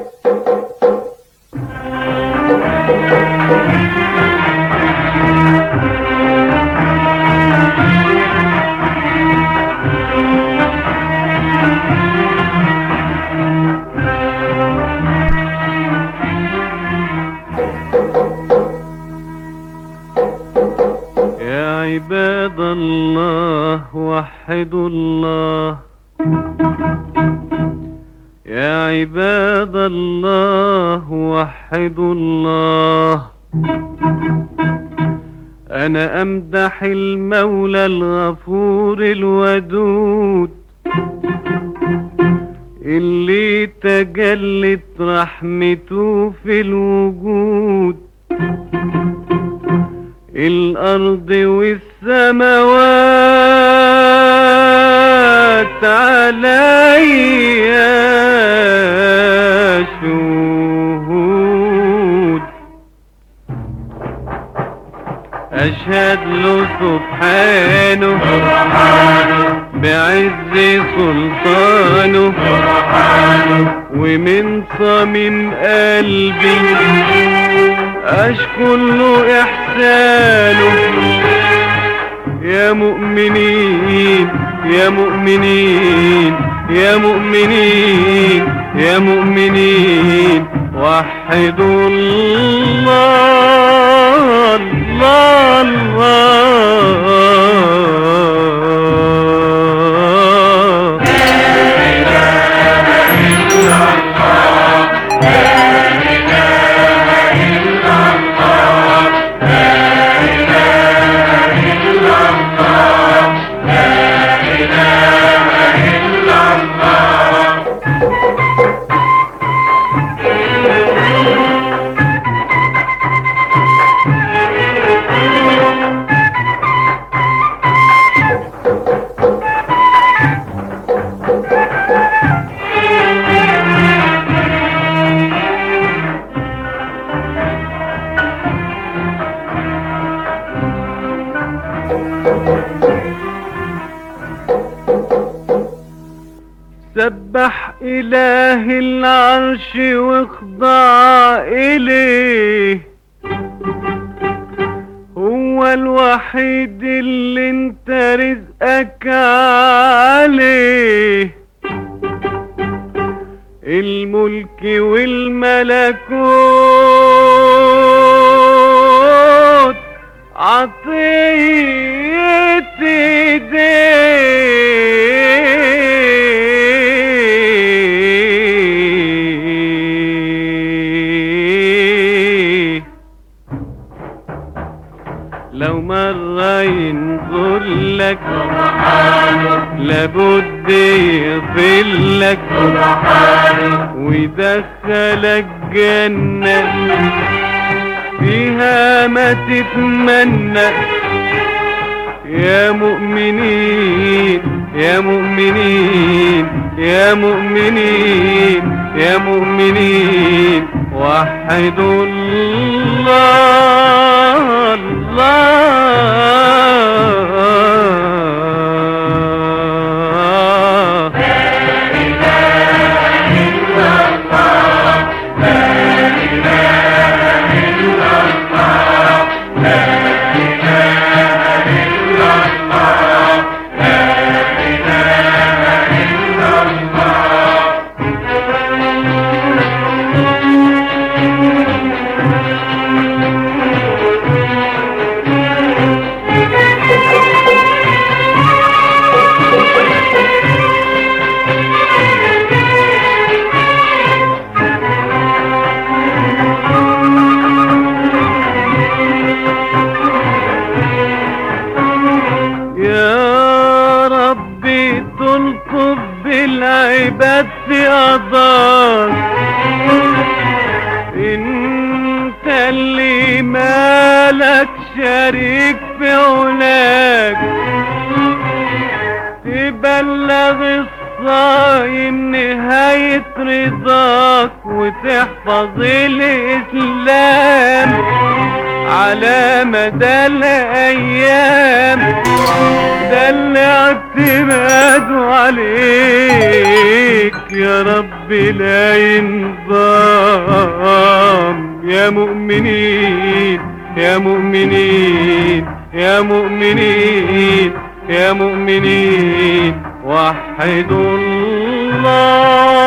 يا عباد الله وحدوا الله يا عباد الله وحدوا الله أنا أمدح المولى الغفور الودود اللي تجلت رحمته في الوجود الأرض والسماوات عليا شهود أشهد له سبحانه بعز سلطانه ومن صميم قلبي أشكر له إحسانه يا مؤمنين يا مؤمنين يا مؤمنين يا مؤمنين وحدوا الله الله الله سبح إله العرش واخضع إليه هو الوحيد اللي انت رزقك عليه الملك والملكوت عطية ايديه لو مرة ينظر لك لابد يظلك ويدخلك جنة فيها ما تتمنى يا مؤمنين يا مؤمنين يا مؤمنين يا مؤمنين وحدوا الله الله يا ربي تلطف بالعباد في قضاك انت اللي مالك شريك في علاك تبلغ الصايم نهاية رضاك وتحفظ الإسلام على مدى الأيام ده اللي اعتماده عليك يا رب لا ينضام يا مؤمنين يا مؤمنين يا مؤمنين يا مؤمنين وحدوا الله